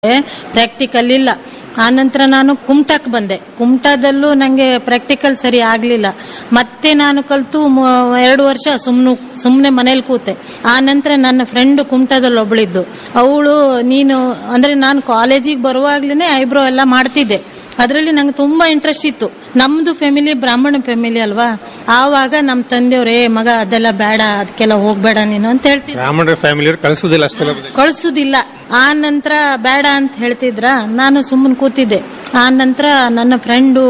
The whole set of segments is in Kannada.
ಪ್ರಾಕ್ಟಿಕಲ್ ಇಲ್ಲ ಆ ನಂತರ ನಾನು ಕುಮಟಾಕ್ ಬಂದೆ ಕುಮಟಾದಲ್ಲೂ ನಂಗೆ ಪ್ರಾಕ್ಟಿಕಲ್ ಸರಿ ಆಗ್ಲಿಲ್ಲ ಮತ್ತೆ ನಾನು ಕಲ್ತು ಮ- ಎರಡು ವರ್ಷ ಸುಮ್ನು ಸುಮ್ನೆ ಮನೇಲಿ ಕೂತೆ ಆ ನಂತರ ನನ್ನ ಫ್ರೆಂಡ್ ಕುಮಟಾದಲ್ಲಿ ಒಬ್ಳಿದ್ದು ಅವಳು ನೀನು ಅಂದ್ರೆ ನಾನು ಕಾಲೇಜಿಗೆ ಬರುವಾಗ್ಲೇನೆ ಐಬ್ರೋ ಎಲ್ಲ ಮಾಡ್ತಿದ್ದೆ ಅದರಲ್ಲಿ ನಂಗೆ ತುಂಬಾ ಇಂಟ್ರೆಸ್ಟ್ ಇತ್ತು ನಮ್ದು ಫ್ಯಾಮಿಲಿ ಬ್ರಾಹ್ಮಣ ಫ್ಯಾಮಿಲಿ ಅಲ್ವಾ ಆವಾಗ ನಮ್ಮ ತಂದೆಯವ್ರು ಏ ಮಗ ಅದೆಲ್ಲ ಬೇಡ ಅದಕ್ಕೆಲ್ಲ ಹೋಗ್ಬೇಡ ನೀನು ಅಂತ ಹೇಳ್ತಿದ್ರು ಬ್ರಾಹ್ಮಣರ ಫ್ಯಾಮಿಲಿಯವ್ರು ಕಳಿಸುದಿಲ್ಲ ಅಷ್ಟೆಲ್ಲ ಕಳಿಸುದಿಲ್ಲ ಆ ನಂತರ ಬೇಡ ಅಂತ ಹೇಳ್ತಿದ್ರ ನಾನು ಸುಮ್ಮನೆ ಕೂತಿದ್ದೆ ಆ ನಂತರ ನನ್ನ ಫ್ರೆಂಡು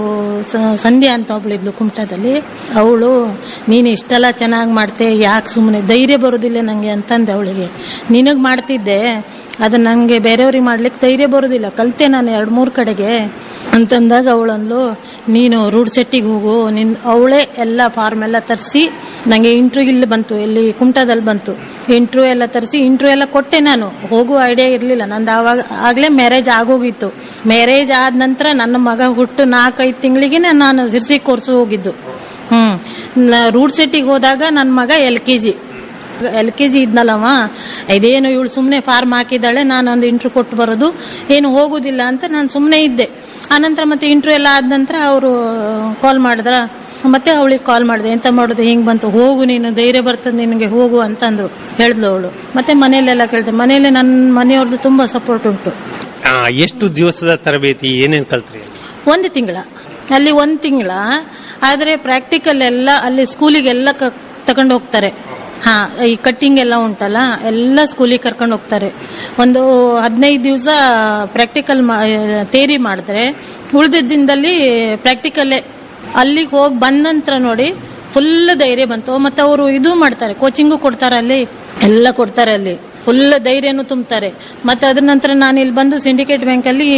ಸಂಧ್ಯಾ ಅಂತ ಒಬ್ಳಿದ್ಲು ಕುಮಟಾದಲ್ಲಿ ಅವಳು ನೀನು ಇಷ್ಟೆಲ್ಲ ಚೆನ್ನಾಗಿ ಮಾಡ್ತೆ ಯಾಕೆ ಸುಮ್ಮನೆ ಧೈರ್ಯ ಬರೋದಿಲ್ಲ ನಂಗೆ ಅಂತಂದೆ ಅವಳಿಗೆ ನಿನಗ್ ಮಾಡ್ತಿದ್ದೆ ಅದು ನಂಗೆ ಬೇರೆಯವ್ರಿಗೆ ಮಾಡ್ಲಿಕ್ಕೆ ಧೈರ್ಯ ಬರೋದಿಲ್ಲ ಕಲ್ತೆ ನಾನು ಎರಡು ಮೂರು ಕಡೆಗೆ ಅಂತಂದಾಗ ಅವಳಂದ್ಲು ನೀನು ರೂಡ್ ಸೆಟ್ಟಿಗೆ ಹೋಗು ನಿನ್ ಅವಳೇ ಎಲ್ಲ ಫಾರ್ಮ್ ಎಲ್ಲ ತರಿಸಿ ನಂಗೆ ಇಂಟ್ರ್ಯೂ ಇಲ್ಲಿ ಬಂತು ಇಲ್ಲಿ ಕುಮಟಾದಲ್ಲಿ ಬಂತು ಇಂಟ್ರ್ಯೂ ಎಲ್ಲ ತರಿಸಿ ಇಂಟ್ರ್ಯೂ ಎಲ್ಲ ಕೊಟ್ಟೆ ನಾನು ಹೋಗುವ ಐಡಿಯಾ ಇರಲಿಲ್ಲ ನಂದು ಆವಾಗ ಆಗ್ಲೇ ಮ್ಯಾರೇಜ್ ಆಗೋಗಿತ್ತು ಮ್ಯಾರೇಜ್ ಆದ ನಂತರ ನನ್ನ ಮಗ ಹುಟ್ಟು ನಾಲ್ಕೈದು ತಿಂಗಳಿಗೆ ನಾನು ಸಿರ್ಸಿ ಕೋರ್ಸ್ ಹೋಗಿದ್ದು ಹ್ಮ್ ರೂಡ್ ಸೆಟ್ಟಿಗೆ ಹೋದಾಗ ನನ್ನ ಮಗ L K G L K G ಇದ್ನಲ್ಲವ ಇದೇನು ಇವಳು ಸುಮ್ಮನೆ ಫಾರ್ಮ್ ಹಾಕಿದ್ದಾಳೆ ನಾನು ಒಂದು ಇಂಟ್ರ್ಯೂ ಕೊಟ್ಟು ಬರೋದು ಏನು ಹೋಗುದಿಲ್ಲ ಅಂತ ನಾನು ಸುಮ್ಮನೆ ಇದ್ದೆ ಆನಂತರ ಮತ್ತೆ ಇಂಟ್ರ್ಯೂ ಎಲ್ಲ ಆದ ನಂತರ ಅವರು ಕಾಲ್ ಮಾಡಿದ್ರ ಮತ್ತೆ ಅವಳಿಗೆ ಕಾಲ್ ಮಾಡಿದೆ ಎಂತ ಮಾಡೋದು ಹಿಂಗ್ ಬಂತು ಹೋಗು ನೀನು ಧೈರ್ಯ ಬರ್ತದೆ ನಿನಗೆ ಹೋಗು ಅಂತಂದ್ರು ಹೇಳಿದ್ಲು ಅವಳು ಮತ್ತೆ ಮನೆಯಲ್ಲೆಲ್ಲ ಕೇಳ್ದೆ ಮನೆಯಲ್ಲಿ ನನ್ನ ಮನೆಯವ್ರದ್ದು ತುಂಬಾ ಸಪೋರ್ಟ್ ಉಂಟು ಆ, ಎಷ್ಟು ದಿವಸದ ತರಬೇತಿ ಏನೇನ್ ಕಲ್ತ್ರಿ ಒಂದು ತಿಂಗಳ ಅಲ್ಲಿ ಒಂದು ತಿಂಗಳ ಆದ್ರೆ ಪ್ರಾಕ್ಟಿಕಲ್ ಎಲ್ಲ ಅಲ್ಲಿ ಸ್ಕೂಲಿಗೆಲ್ಲ ತಗೊಂಡು ಹೋಗ್ತಾರೆ ಹಾ ಈ ಕಟ್ಟಿಂಗ್ ಎಲ್ಲ ಉಂಟಲ್ಲ ಎಲ್ಲ ಸ್ಕೂಲಿಗೆ ಕರ್ಕೊಂಡು ಹೋಗ್ತಾರೆ ಒಂದು ಹದಿನೈದು ದಿವಸ ಪ್ರಾಕ್ಟಿಕಲ್ ತೇರಿ ಮಾಡಿದ್ರೆ ಉಳಿದ ದಿನದಲ್ಲಿ ಪ್ರಾಕ್ಟಿಕಲ್ಲೇ ಅಲ್ಲಿಗೆ ಹೋಗಿ ಬಂದ ನಂತರ ನೋಡಿ ಫುಲ್ ಧೈರ್ಯ ಬಂತು ಮತ್ತೆ ಅವರು ಇದು ಮಾಡ್ತಾರೆ ಕೋಚಿಂಗು ಕೊಡ್ತಾರೆ ಅಲ್ಲಿ ಎಲ್ಲ ಕೊಡ್ತಾರೆ ಅಲ್ಲಿ ಫುಲ್ ಧೈರ್ಯನೂ ತುಂಬ್ತಾರೆ ಮತ್ತೆ ಅದ್ರ ನಂತರ ನಾನು ಇಲ್ಲಿ ಬಂದು ಸಿಂಡಿಕೇಟ್ ಬ್ಯಾಂಕ್ ಅಲ್ಲಿ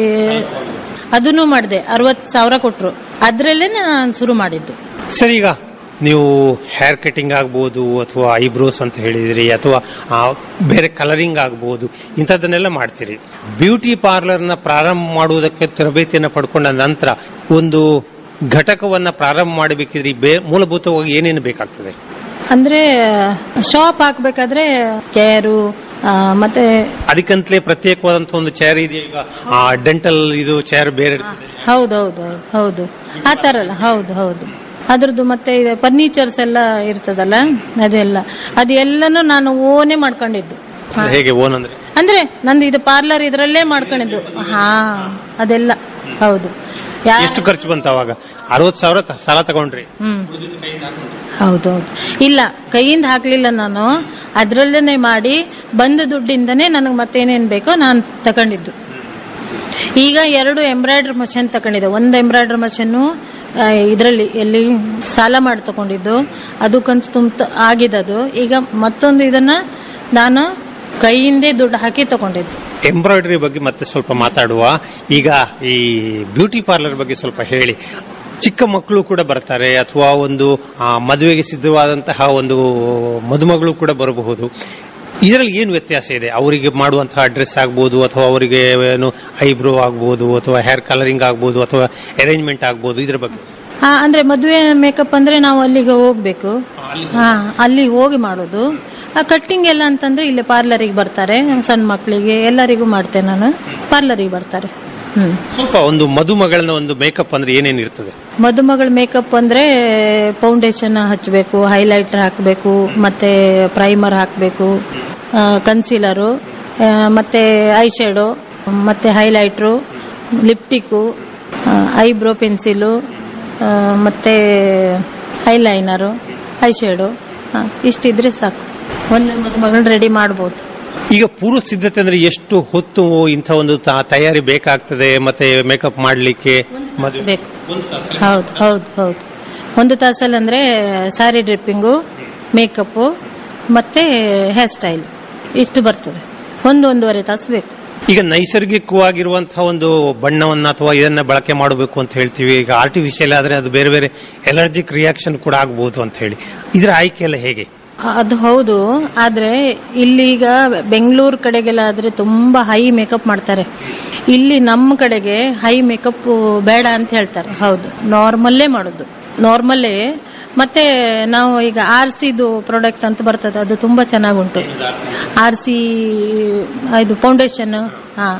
ಅದನ್ನು ಮಾಡಿದೆ ಅರವತ್ತು ಸಾವಿರ ಕೊಟ್ರು ಅದ್ರಲ್ಲೇ ನಾನು ಶುರು ಮಾಡಿದ್ದು ಸರಿ ಈಗ ನೀವು ಹೇರ್ ಕಟಿಂಗ್ ಆಗ್ಬೋದು ಅಥವಾ ಐಬ್ರೋಸ್ ಅಂತ ಹೇಳಿದ್ರಿ ಅಥವಾ ಆ, ಬೇರೆ ಕಲರಿಂಗ್ ಆಗ್ಬೋದು ಇಂಥದ್ದನ್ನೆಲ್ಲ ಮಾಡ್ತೀರಿ ಬ್ಯೂಟಿ ಪಾರ್ಲರ್ನ ಪ್ರಾರಂಭ ಮಾಡುವುದಕ್ಕೆ ತರಬೇತಿಯನ್ನು ಪಡ್ಕೊಂಡ ನಂತರ ಒಂದು ಘಟಕವನ್ನ ಪ್ರಾರಂಭ ಮಾಡಬೇಕಿದ್ರೆ ಬೇ ಮೂಲಭೂತವಾಗಿ ಏನೇನು ಬೇಕಾಗ್ತದೆ ಅಂದ್ರೆ ಶಾಪ್ ಹಾಕ್ಬೇಕಾದ್ರೆ ಚೇರು ಮತ್ತೆ ಅದಕ್ಕಂತಲೇ ಪ್ರತ್ಯೇಕವಾದಂತಹ ಒಂದು ಚೇರ್ ಇದೆಯಾ ಈಗ ಡೆಂಟಲ್ ಇದು ಚೇರ್ ಬೇರೆ ಇರ್ತದೆ ಹೌದೌದು ಹೌದು ಆ ತರ ಅಲ್ಲ ಹೌದು ಹೌದು ಅದ್ರದ್ದು ಮತ್ತೆ ಫರ್ನಿಚರ್ಸ್ ಎಲ್ಲ ಇರ್ತದಲ್ಲ ಅದೆಲ್ಲ ಅದು ಎಲ್ಲನೂ ನಾನು ಓನೇ ಮಾಡ್ಕೊಂಡಿದ್ದು ಹಾ. ಹೇಗೆ ಓನ್ ಅಂದ್ರೆ ಅಂದ್ರೆ ನಂದು ಇದು ಪಾರ್ಲರ್ ಇದ್ರಲ್ಲೇ ಮಾಡ್ಕೊಂಡಿದ್ದು ಹಾ ಅದೆಲ್ಲ ಹೌದು ಯಾ- ಎಷ್ಟು ಖರ್ಚು ಬಂತ ಅವಾಗ ಅರವತ್ ಸಾವಿರ ತ- ಸಾಲ ತಗೊಂಡ್ರಿ ಹ್ಮ್ ಹೌದೌದು ಇಲ್ಲ ಕೈಯಿಂದ ಹಾಕ್ಲಿಲ್ಲ ನಾನು ಅದ್ರಲ್ಲೇನೆ ಮಾಡಿ ಬಂದ ದುಡ್ಡಿಂದನೇ ನನಗೆ ಮತ್ತೇನೇನ್ ಬೇಕೋ ನಾನು ತಗೊಂಡಿದ್ದು ಈಗ ಎರಡು ಎಂಬ್ರಾಯ್ಡ್ರಿ ಮಷಿನ್ ತಗೊಂಡಿದ್ದೆ ಒಂದು ಎಂಬ್ರಾಯ್ಡ್ರಿ ಮಷೀನು ಇದರಲ್ಲಿ ಎಲ್ಲಿ ಸಾಲ ಮಾಡಿ ತಗೊಂಡಿದ್ದು ಅದು ಕಂತು ತುಂಬ ಆಗಿದ್ದದು ಈಗ ಮತ್ತೊಂದು ಇದನ್ನ ನಾನು ಕೈಯಿಂದೇ ದುಡ್ಡು ಹಾಕಿ ತಗೊಂಡಿದ್ದು ಎಂಬ್ರಾಯ್ಡರಿ ಬಗ್ಗೆ ಮತ್ತೆ ಸ್ವಲ್ಪ ಮಾತಾಡುವ ಈಗ ಈ ಬ್ಯೂಟಿ ಪಾರ್ಲರ್ ಬಗ್ಗೆ ಸ್ವಲ್ಪ ಹೇಳಿ ಚಿಕ್ಕ ಮಕ್ಕಳು ಕೂಡ ಬರ್ತಾರೆ ಅಥವಾ ಒಂದು ಆ, ಮದುವೆಗೆ ಸಿದ್ಧವಾದಂತಹ ಒಂದು ಮದುಮಗಳು ಕೂಡ ಬರಬಹುದು ಇದರಲ್ಲಿ ಏನು ವ್ಯತ್ಯಾಸ ಇದೆ ಅವರಿಗೆ ಮಾಡುವಂತಹ ಡ್ರೆಸ್ ಆಗ್ಬೋದು ಅಥವಾ ಅವರಿಗೆ ಏನು ಐಬ್ರೋ ಆಗ್ಬೋದು ಅಥವಾ ಹೇರ್ ಕಲರಿಂಗ್ ಆಗ್ಬೋದು ಅಥವಾ ಅರೇಂಜ್ಮೆಂಟ್ ಆಗ್ಬೋದು ಇದರ ಬಗ್ಗೆ ಹಾ ಅಂದ್ರೆ ಮದುವೆ ಮೇಕಪ್ ಅಂದ್ರೆ ನಾವು ಅಲ್ಲಿಗೆ ಹೋಗ್ಬೇಕು ಹಾ ಅಲ್ಲಿ ಹೋಗಿ ಮಾಡೋದು ಆ ಕಟ್ಟಿಂಗ್ ಎಲ್ಲ ಅಂತಂದ್ರೆ ಇಲ್ಲಿ ಪಾರ್ಲರಿಗೆ ಬರ್ತಾರೆ ಸಣ್ಣ ಮಕ್ಕಳಿಗೆ ಎಲ್ಲರಿಗೂ ಮಾಡ್ತೇನೆ ನಾನು ಪಾರ್ಲರಿಗೆ ಬರ್ತಾರೆ ಹ್ಮ್ ಸ್ವಲ್ಪ ಒಂದು ಮದುಮಗಳನ್ನ ಒಂದು ಮೇಕಪ್ ಅಂದ್ರೆ ಏನೇನು ಇರ್ತದೆ ಮದುಮಗಳ ಮೇಕಪ್ ಅಂದ್ರೆ ಫೌಂಡೇಶನ್ ಹಚ್ಚಬೇಕು ಹೈಲೈಟರ್ ಹಾಕಬೇಕು ಮತ್ತೆ ಪ್ರೈಮರ್ ಹಾಕಬೇಕು ಕನ್ಸೀಲರು ಮತ್ತೆ ಐ ಶೇಡೋ ಮತ್ತೆ ಹೈಲೈಟ್ರು ಲಿಪ್ಟಿಕ್ಕು ಐಬ್ರೋ ಪೆನ್ಸಿಲು ಮತ್ತೆ ಐಲೈನರು ಐ ಶೇಡೋ ಇಷ್ಟಿದ್ರೆ ಸಾಕು ಒಂದು ಮದುಮಗಳನ್ನ ರೆಡಿ ಮಾಡ್ಬೋದು ಈಗ ಪೂರ್ವ ಸಿದ್ಧತೆ ಅಂದ್ರೆ ಎಷ್ಟು ಹೊತ್ತು ಇಂಥ ಒಂದು ತ- ತಯಾರಿ ಬೇಕಾಗ್ತದೆ ಮತ್ತೆ ಮೇಕಪ್ ಮಾಡ್ಲಿಕ್ಕೆ ಮದುವೆ ಬೇಕು ಹೌದು ಹೌದು ಹೌದು ಒಂದು ತಾಸಲ್ಲಿ ಅಂದ್ರೆ ಸ್ಯಾರಿ ಡ್ರಿಪ್ಪಿಂಗು ಮೇಕಪ್ಪು ಮತ್ತೆ ಹೇರ್ ಸ್ಟೈಲ್ ಇಷ್ಟು ಬರ್ತದೆ ಒಂದು ಒಂದೂವರೆ ತಾಸು ಬೇಕು ಈಗ ನೈಸರ್ಗಿಕವಾಗಿರುವಂತಹ ಒಂದು ಬಣ್ಣವನ್ನ ಅಥವಾ ಇದನ್ನ ಬಳಕೆ ಮಾಡಬೇಕು ಅಂತ ಹೇಳ್ತೀವಿ ಈಗ ಆರ್ಟಿಫಿಷಿಯಲ್ ಆದ್ರೆ ಅದು ಬೇರೆ ಬೇರೆ ಎಲರ್ಜಿಕ್ ರಿಯಾಕ್ಷನ್ ಕೂಡ ಆಗಬಹುದು ಅಂತ ಹೇಳಿ ಇದರ ಆಯ್ಕೆ ಎಲ್ಲ ಹೇಗೆ ಅದು ಹೌದು ಆದ್ರೆ ಇಲ್ಲಿ ಈಗ ಬೆಂಗಳೂರು ಕಡೆಗೆಲ್ಲ ಆದ್ರೆ ತುಂಬಾ ಹೈ ಮೇಕಪ್ ಮಾಡ್ತಾರೆ ಇಲ್ಲಿ ನಮ್ಮ ಕಡೆಗೆ ಹೈ ಮೇಕಪ್ ಬೇಡ ಅಂತ ಹೇಳ್ತಾರೆ ಹೌದು ನಾರ್ಮಲ್ಲೇ ಮಾಡೋದು ನಾರ್ಮಲ್ಲೇ ಮತ್ತೆ ನಾವು ಈಗ ಆರ್ ಸಿದು ಪ್ರಾಡಕ್ಟ್ ಅಂತ ಬರ್ತದೆ ಅದು ತುಂಬಾ ಚೆನ್ನಾಗುಂಟು ಆರ್ ಸಿ ಇದು ಫೌಂಡೇಶನ್ ಹಾ